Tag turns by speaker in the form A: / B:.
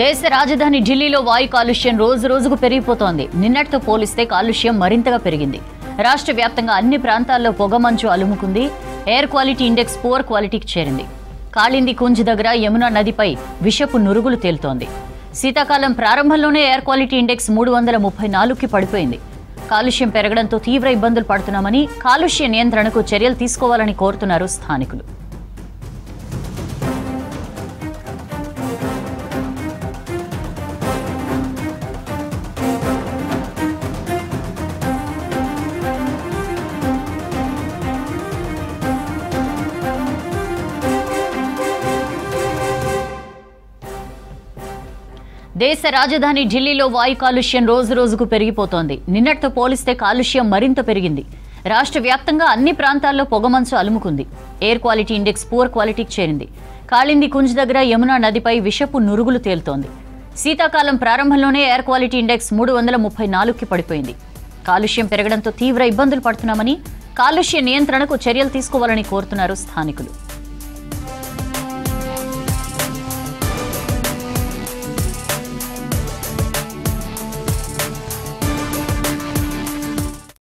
A: దేశ రాజధాని ఢిల్లీలో వాయు కాలుష్యం రోజు రోజుకు పెరిగిపోతోంది నిన్నటితో పోలిస్తే కాలుష్యం మరింతగా పెరిగింది రాష్ట్ర వ్యాప్తంగా అన్ని ప్రాంతాల్లో పొగమంచు అలుముకుంది ఎయిర్ క్వాలిటీ ఇండెక్స్ పువర్ క్వాలిటీకి చేరింది కాళింది కుంజ్ దగ్గర యమునా నదిపై విషపు నురుగులు తేలుతోంది శీతాకాలం ప్రారంభంలోనే ఎయిర్ క్వాలిటీ ఇండెక్స్ మూడు వందల ముప్పై నాలుగుకి పడిపోయింది కాలుష్యం పెరగడంతో తీవ్ర ఇబ్బందులు పడుతున్నామని కాలుష్య నియంత్రణకు చర్యలు తీసుకోవాలని కోరుతున్నారు స్థానికులు దేశ రాజధాని ఢిల్లీలో వాయు కాలుష్యం రోజు రోజుకు పెరిగిపోతోంది నిన్నటితో పోలిస్తే కాలుష్యం మరింత పెరిగింది రాష్ట్ర వ్యాప్తంగా అన్ని ప్రాంతాల్లో పొగమంచు అలుముకుంది ఎయిర్ క్వాలిటీ ఇండెక్స్ పూర్ క్వాలిటీకి చేరింది కాళింది కుంజ్ దగ్గర యమునా నదిపై విషపు నురుగులు తేలుతోంది శీతాకాలం ప్రారంభంలోనే ఎయిర్ క్వాలిటీ ఇండెక్స్ మూడు వందల ముప్పై నాలుగుకి పడిపోయింది కాలుష్యం పెరగడంతో తీవ్ర ఇబ్బందులు పడుతున్నామని కాలుష్య నియంత్రణకు చర్యలు తీసుకోవాలని కోరుతున్నారు స్థానికులు